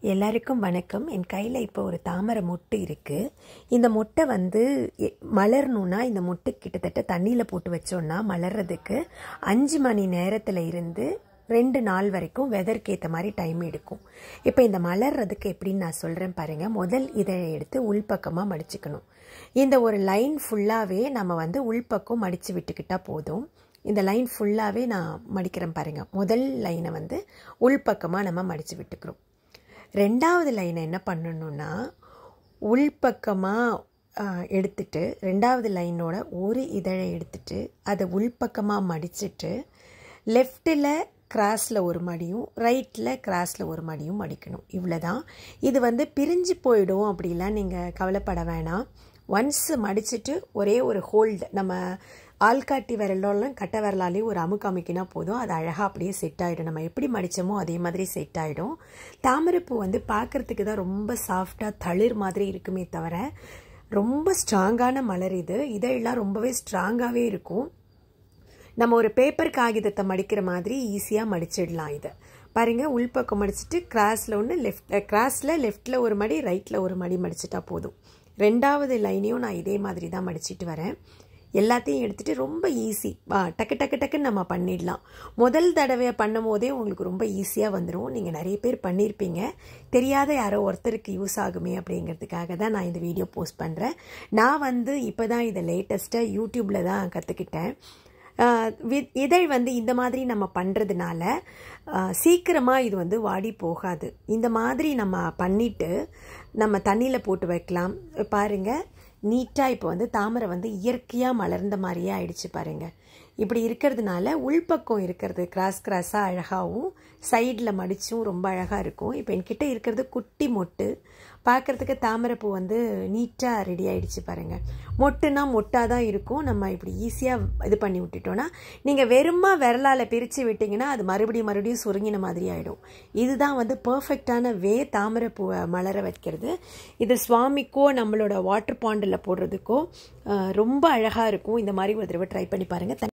எல்லாருக்கும் வணக்கம் என் கையில் இப்போ ஒரு தாமரை மொட்டு இருக்குது இந்த மொட்டை வந்து எ- மலரணும்னா இந்த மொட்டு கிட்டத்தட்ட தண்ணியில் போட்டு வச்சோன்னா மலர்றதுக்கு அஞ்சு மணி நேரத்தில் இருந்து ரெண்டு நாள் வரைக்கும் வெதருக்கு ஏற்ற மாதிரி டைம் எடுக்கும் இப்போ இந்த மலர்றதுக்கு எப்படின்னு நான் சொல்கிறேன் பாருங்கள் முதல் இதழை எடுத்து உள்பக்கமாக மடிச்சுக்கணும் இந்த ஒரு லைன் ஃபுல்லாகவே நம்ம வந்து உள்பக்கம் மடித்து விட்டுக்கிட்டா போதும் இந்த லைன் ஃபுல்லாகவே நான் மடிக்கிறேன் பாருங்கள் முதல் லைனை வந்து உள்பக்கமாக நம்ம மடித்து விட்டுக்கிறோம் ரெண்டாவது லைனை என்ன பண்ணணும்னா உள்பக்கமாக எடுத்துட்டு ரெண்டாவது லைனோட ஒரு இதழை எடுத்துட்டு அதை உள்பக்கமாக மடிச்சிட்டு லெஃப்ட்டில் கிராஸில் ஒரு மடியும் ரைட்டில் கிராஸில் ஒரு மடியும் மடிக்கணும் இவ்வளோதான் இது வந்து பிரிஞ்சு போயிடும் அப்படிலாம் நீங்கள் கவலைப்பட வேணாம் ஒன்ஸ் மடிச்சிட்டு ஒரே ஒரு ஹோல்டு நம்ம ஆள்காட்டி விரலோலாம் கட்டை விரலாலேயும் ஒரு அமுக்கு அமுக்கினா போதும் அது அழகாக அப்படியே செட் ஆகிடும் நம்ம எப்படி மடித்தோமோ அதே மாதிரி செட் ஆகிடும் தாமரைப்பூ வந்து பார்க்குறதுக்கு தான் ரொம்ப சாஃப்டாக தளிர் மாதிரி இருக்குமே தவிர ரொம்ப ஸ்ட்ராங்கான மலர் இது இதெல்லாம் ரொம்பவே ஸ்ட்ராங்காகவே இருக்கும் நம்ம ஒரு பேப்பர் காகிதத்தை மடிக்கிற மாதிரி ஈஸியாக மடிச்சிடலாம் இதை பாருங்கள் உள்பக்கம் மடிச்சிட்டு கிராஸில் ஒன்று லெஃப்ட் கிராஸில் லெஃப்ட்டில் ஒரு மடி ரைட்டில் ஒரு மடி மடிச்சிட்டா போதும் ரெண்டாவது லைனையும் நான் இதே மாதிரி தான் மடிச்சிட்டு வரேன் எல்லாத்தையும் எடுத்துகிட்டு ரொம்ப ஈஸி டக்கு டக்கு டக்குன்னு நம்ம பண்ணிடலாம் முதல் தடவை பண்ணும் போதே உங்களுக்கு ரொம்ப ஈஸியாக வந்துடும் நீங்கள் நிறைய பேர் பண்ணியிருப்பீங்க தெரியாத யாரோ ஒருத்தருக்கு யூஸ் ஆகுமே அப்படிங்கிறதுக்காக தான் நான் இந்த வீடியோ போஸ்ட் பண்ணுறேன் நான் வந்து இப்போ தான் இதை லேட்டஸ்ட்டாக யூடியூப்பில் தான் கற்றுக்கிட்டேன் இதழ் வந்து இந்த மாதிரி நம்ம பண்ணுறதுனால சீக்கிரமாக இது வந்து வாடி போகாது இந்த மாதிரி நம்ம பண்ணிவிட்டு நம்ம தண்ணியில் போட்டு வைக்கலாம் பாருங்கள் நீட்டாக இப்போ வந்து தாமரை வந்து இயற்கையாக மலர்ந்த மாதிரியே ஆயிடுச்சு பாருங்கள் இப்படி இருக்கிறதுனால உள்பக்கம் இருக்கிறது கிராஸ் கிராஸாக அழகாகவும் சைடில் மடிச்சும் ரொம்ப அழகாக இருக்கும் இப்போ என்கிட்ட இருக்கிறது குட்டி மொட்டு பார்க்குறதுக்கு தாமரைப்பூ வந்து நீட்டாக ரெடி ஆயிடுச்சு பாருங்கள் மொட்டுனா மொட்டாக தான் இருக்கும் நம்ம இப்படி ஈஸியாக இது பண்ணி விட்டுட்டோன்னா நீங்கள் வெறுமா விரலால் பிரித்து விட்டிங்கன்னா அது மறுபடியும் மறுபடியும் சுருங்கின மாதிரி ஆகிடும் இதுதான் வந்து பர்ஃபெக்டான வே தாமரைப்பூவை மலர வைக்கிறது இது சுவாமிக்கோ நம்மளோட வாட்டர் பாண்டில் போடுறதுக்கோ அஹ், ரொம்ப அழகாக இருக்கும் இந்த மாதிரி ஒரு தடவை ட்ரை பண்ணி பாருங்கள்